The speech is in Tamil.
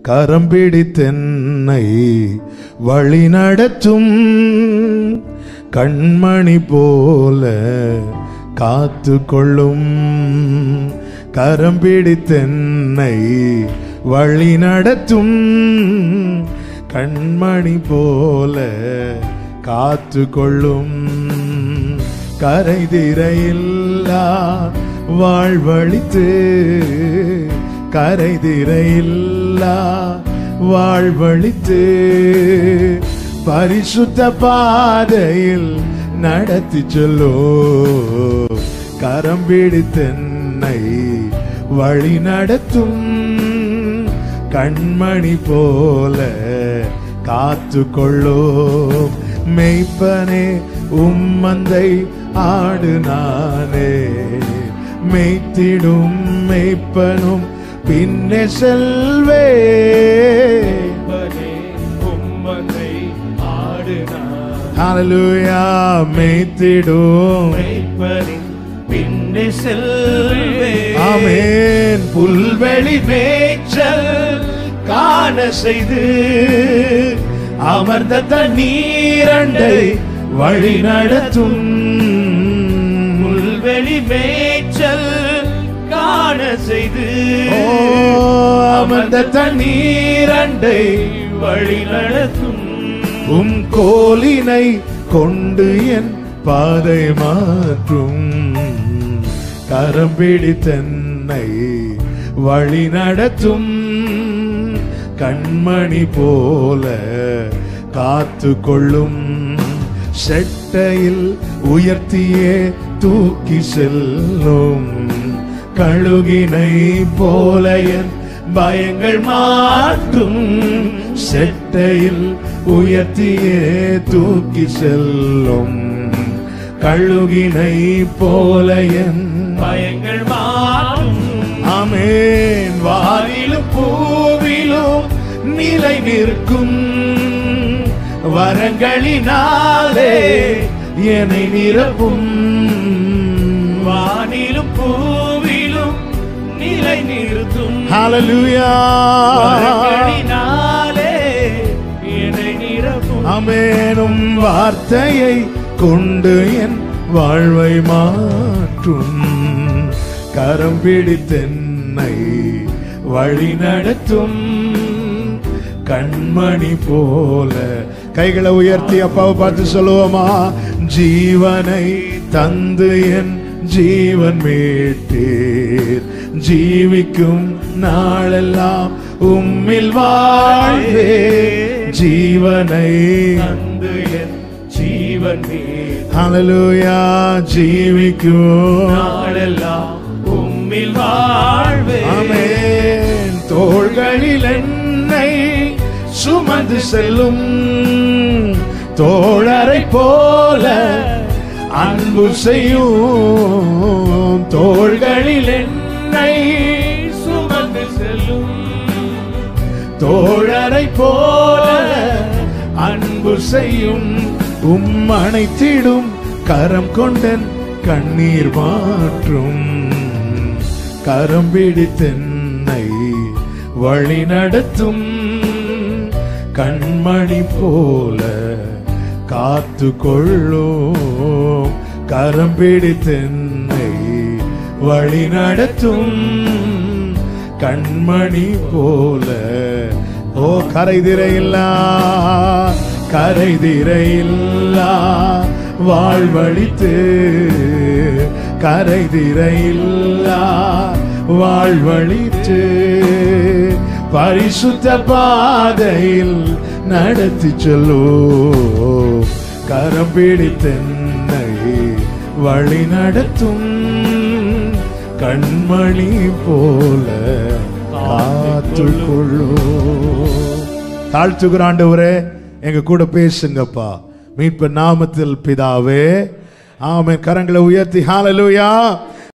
கரம் பிடித்தென்னை வழி நடத்தும் கண்மணி போல காத்து கொள்ளும் கரம் பிடித்தென்னை வழி நடத்தும் கண்மணி போல காத்து கொள்ளும் கரைதிரையில்லா வாழ்வழித்து கரைதிரையில்லா வாழ்வழித்து பரிசுத்த பாதையில் நடத்தி சொல்லோ கரம் பிடித்தென்னை வழி நடத்தும் கண்மணி போல காத்து கொள்ளோம் மெய்ப்பனே உம்மந்தை ஆடு நானே மெய்த்திடும் மெய்ப்பனும் பின்னே செல்வே உம்மனே, உம்மனை ஆடுனார். ஹalleluya மெய்த்திடும் மேய்ப்பரின் பின்னே செல்வேன். ஆமென் புல்வெளி மேய்ச்சல் காண செய்து அமர்ந்த தண்ணீரண்டை வழி நடத்தும் புல்வெளி மேய்ச்சல் காண செய்து ஓ, அமர்ந்த தண்ணீரண்டை வழி நடத்தும் உம் கோலினை கொண்டு என் பாதை மாற்றும் கரம் பிடித்தன்னை வழி நடத்தும் கண்மணி போல காத்து கொள்ளும் செட்டையில் உயர்த்தியே தூக்கி செல்லும் கழுகினை போல என் பயங்கள் மாற்றும் செட்டையில் உயர்த்தியே தூக்கி செல்லும் கழுகினை போல என் பயங்கள் மாறும் ஆமென் வாரிலும் பூவிலும் நிலை நிற்கும் வரங்களினாலே என்னை நிரப்பும் வானிலும் பூவிலும் நிலை நிறுத்தும் ஹalleluya வரங்களினாலே என்னை நிரப்பும் அமேனும் வார்த்தையை கொண்டு என் வாழ்வை மாற்றும் கரம் பிடித்தென்னை வழி நடத்தும் கண்மணி போல கைகளை உயர்த்தி அப்பாவை பார்த்து சொல்லுவோமா ஜீவனை தந்து என் ஜீவன் மீட்டீர் ஜீவிக்கும் நாளெல்லாம் உம்மில் வாழ்வே ஜீவனை தந்து என் ஜீவன் மீது ஹalleluya ஜீவிக்கும் நாளெல்லாம் உம்மில் வாழ்வே ஆமென் தோள்களில் என்னை சுமந்து செல்லும் தோழரை போல அன்பு செய்யும் தோள்களில் என்னை சுமந்து செல்லும் தோழரை போல அன்பு செய்யும் உம் அணைத்திடும் கரம் கொண்டன் கண்ணீர் மாற்றும் கரம் பிடித்தென்னை வழி நடத்தும் கண்மணி போல காத்து கொள்ளும் கரம் பிடித்தென்னை வழி நடத்தும் கண்மணி போல ஓ கரைதிரையில்லா கரைதிரையில்லா வாழ்வழித்து கரைதிரையில்லா வாழ்வழித்து பரிசுத்த பாதையில் நடத்தி சொல்லோ கரம் பிடித்தென்னை வழி நடத்தும் கண்மணி போல காத்துக்கொள்ளோ தாழ்த்துகிற ஆண்டவரே எங்க கூட பேசுங்கப்பா மீட்பு நாமத்தில் பிதாவே ஆமென் கரங்களை உயர்த்தி ஹalleluya